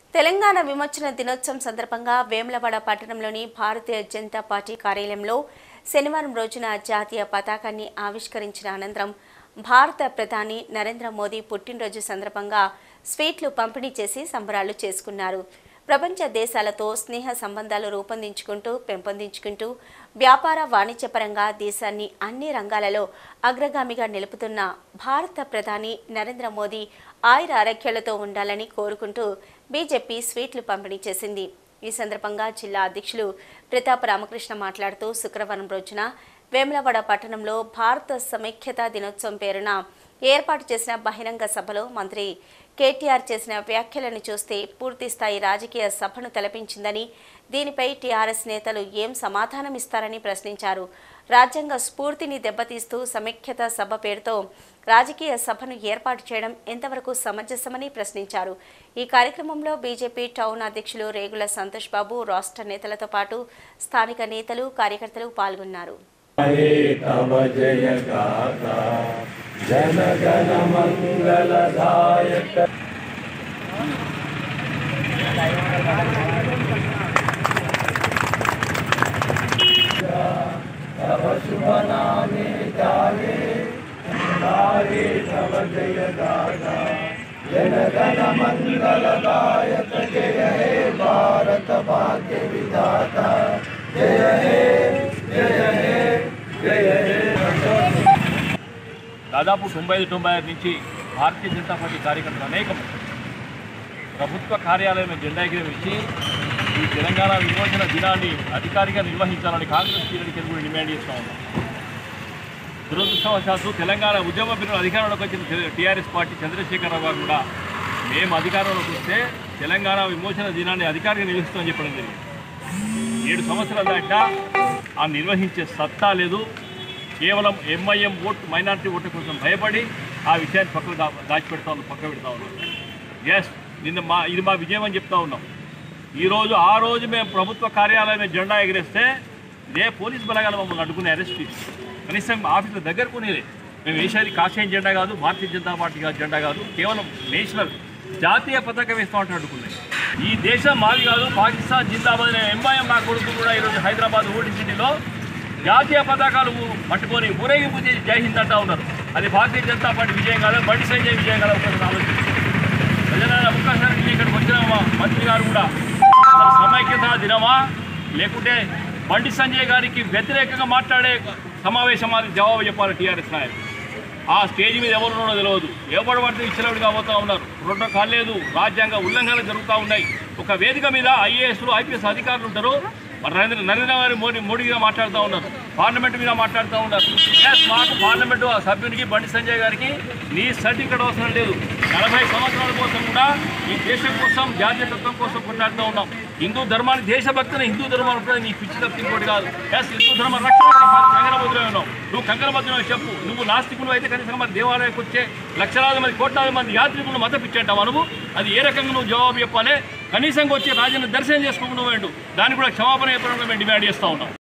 తెలంగాణ విమోచన దినోత్సవం సందర్భంగా వేములవాడ పట్టణంలోని భారతీయ జనతా పార్టీ కార్యాలయంలో శనివారం రోజున జాతీయ పతాకాన్ని ఆవిష్కరించిన అనంతరం భారత ప్రధాని నరేంద్ర మోదీ పుట్టినరోజు సందర్భంగా స్వీట్లు పంపిణీ చేసి సంబరాలు చేసుకున్నారు ప్రపంచ దేశాలతో స్నేహ సంబంధాలు రూపొందించుకుంటూ పెంపొందించుకుంటూ వ్యాపార వాణిజ్యపరంగా దేశాన్ని అన్ని రంగాలలో అగ్రగామిగా నిలుపుతున్న భారత ప్రధాని నరేంద్ర మోదీ ఆయుర ఆరోగ్యాలతో ఉండాలని కోరుకుంటూ బీజేపీ స్వీట్లు పంపిణీ చేసింది ఈ సందర్భంగా జిల్లా అధ్యక్షులు ప్రతాప్ రామకృష్ణ మాట్లాడుతూ శుక్రవారం రోజున వేములవాడ పట్టణంలో భారత సమైక్యతా దినోత్సవం పేరున ఏర్పాటు చేసిన బహిరంగ సభలో మంత్రి కేటీఆర్ చేసిన వ్యాఖ్యలను చూస్తే పూర్తి స్థాయి రాజకీయ సభను తలపించిందని దీనిపై టీఆర్ఎస్ నేతలు ఏం సమాధానం ఇస్తారని ప్రశ్నించారు రాజ్యాంగ స్ఫూర్తిని దెబ్బతీస్తూ సమైక్యత సభ పేరుతో రాజకీయ సభను ఏర్పాటు చేయడం ఎంతవరకు సమంజసమని ప్రశ్నించారు ఈ కార్యక్రమంలో బీజేపీ టౌన్ అధ్యక్షులు రేగుల సంతోష్ బాబు రాష్ట్ర నేతలతో పాటు స్థానిక నేతలు కార్యకర్తలు పాల్గొన్నారు హే తవ జయ గాథా జన గణ మంగళదాయక తవ శుభ నామే గాయే గాయే తవ జయ గాథా జన గణ మంగళదాయక జయ హే భారత భాగ్య విధాత జయ హే జయ హే జయ హే దాదాపు తొంభై ఐదు తొంభై ఆరు నుంచి భారతీయ జనతా పార్టీ కార్యకర్తలు అనేకం ప్రభుత్వ కార్యాలయం జెండా ఎగిరవేసి ఈ తెలంగాణ విమోచన దినాన్ని అధికారిగా నిర్వహించాలని కాంగ్రెస్ పీరియడ్కి కూడా డిమాండ్ చేస్తూ ఉన్నాం దురదృష్టవశాత్తు తెలంగాణ ఉద్యమ బిల్లు అధికారంలోకి వచ్చిన టీఆర్ఎస్ పార్టీ చంద్రశేఖరరావు గారు కూడా మేము అధికారంలోకి వస్తే తెలంగాణ విమోచన దినాన్ని అధికారిగా నిర్వహిస్తామని చెప్పడం జరిగింది ఏడు సంవత్సరాల దాకా ఆ నిర్వహించే సత్తా లేదు కేవలం ఎంఐఎం ఓట్ మైనారిటీ ఓటు కోసం భయపడి ఆ విషయాన్ని పక్కకు దా దాచిపెడతా ఉన్నాం పక్క పెడతా ఉన్నాం ఎస్ నిన్న మా ఇది మా విజయం అని చెప్తా ఉన్నాం ఈరోజు ఆ రోజు మేము ప్రభుత్వ కార్యాలయం మీద జెండా ఎగిరేస్తే ఇదే పోలీస్ బలగాలు మమ్మల్ని అడ్డుకుని అరెస్ట్ చేసి కనీసం ఆఫీసుల దగ్గర కొనేది మేము వేసేది కాషాయం జెండా కాదు భారతీయ జనతా పార్టీ కాదు జెండా కాదు కేవలం నేషనల్ జాతీయ పతాకం వేస్తామంటే అడ్డుకున్నాయి ఈ దేశం మాది కాదు పాకిస్తాన్ జిందాబాద్ అనే ఎంఐఎం నా కొడుకు కూడా ఈరోజు హైదరాబాద్ ఓడి సిటీలో జాతీయ పతాకాలు పట్టుకొని ఊరేగింపు చేసి జై హింద్ అంటా ఉన్నారు అది భారతీయ జనతా పార్టీ విజయం కాదు బండి సంజయ్ విజయం కాదు ఒకసారి ఆలోచించి ప్రజల అవకాశానికి ఇక్కడికి వచ్చిన మా మంత్రి గారు కూడా అసలు సమైక్యత దినమా లేకుంటే బండి సంజయ్ గారికి వ్యతిరేకంగా మాట్లాడే సమావేశం అది జవాబు చెప్పాలి టీఆర్ఎస్ నాయకులు ఆ స్టేజ్ మీద ఎవరు ఉన్నారో తెలియదు ఎవరు పడితే ఇచ్చినవిడిగా పోతా ఉన్నారు ప్రోటోకాల్ లేదు రాజ్యాంగ ఉల్లంఘనలు జరుగుతూ ఉన్నాయి ఒక వేదిక మీద ఐఏఎస్లు ఐపీఎస్ అధికారులు ఉంటారు మరి నరేంద్ర నరేంద్ర గారి మోడీ మోడీగా మాట్లాడుతూ ఉన్నారు పార్లమెంట్ మీద మాట్లాడుతూ ఉన్నారు ఎస్ మాకు పార్లమెంటు ఆ సభ్యునికి బండి సంజయ్ గారికి నీ సర్టిఫికేట్ అవసరం లేదు నలభై సంవత్సరాల కోసం కూడా ఈ దేశం కోసం జాతీయతత్వం కోసం కొట్లాడుతూ ఉన్నాం హిందూ ధర్మాన్ని దేశభక్తిని హిందూ ధర్మం ఉంటుంది నీ పిచ్చి తప్ప ఇంకోటి కాదు ఎస్ హిందూ ధర్మ రక్షణ కంకరబద్దులో ఉన్నావు నువ్వు కంకరబద్దులో చెప్పు నువ్వు నాస్తికులు అయితే కనీసం మరి దేవాలయానికి వచ్చే లక్షలాది మంది కోట్లాది మంది యాత్రికులు మత పిచ్చేంటావా నువ్వు అది ఏ రకంగా నువ్వు జవాబు చెప్పాలి కనీసం వచ్చి రాజుని దర్శనం చేసుకోకుండా నువ్వు దానికి కూడా క్షమాపణ చెప్పడం మేము డిమాండ్ చేస్తూ ఉన్నాం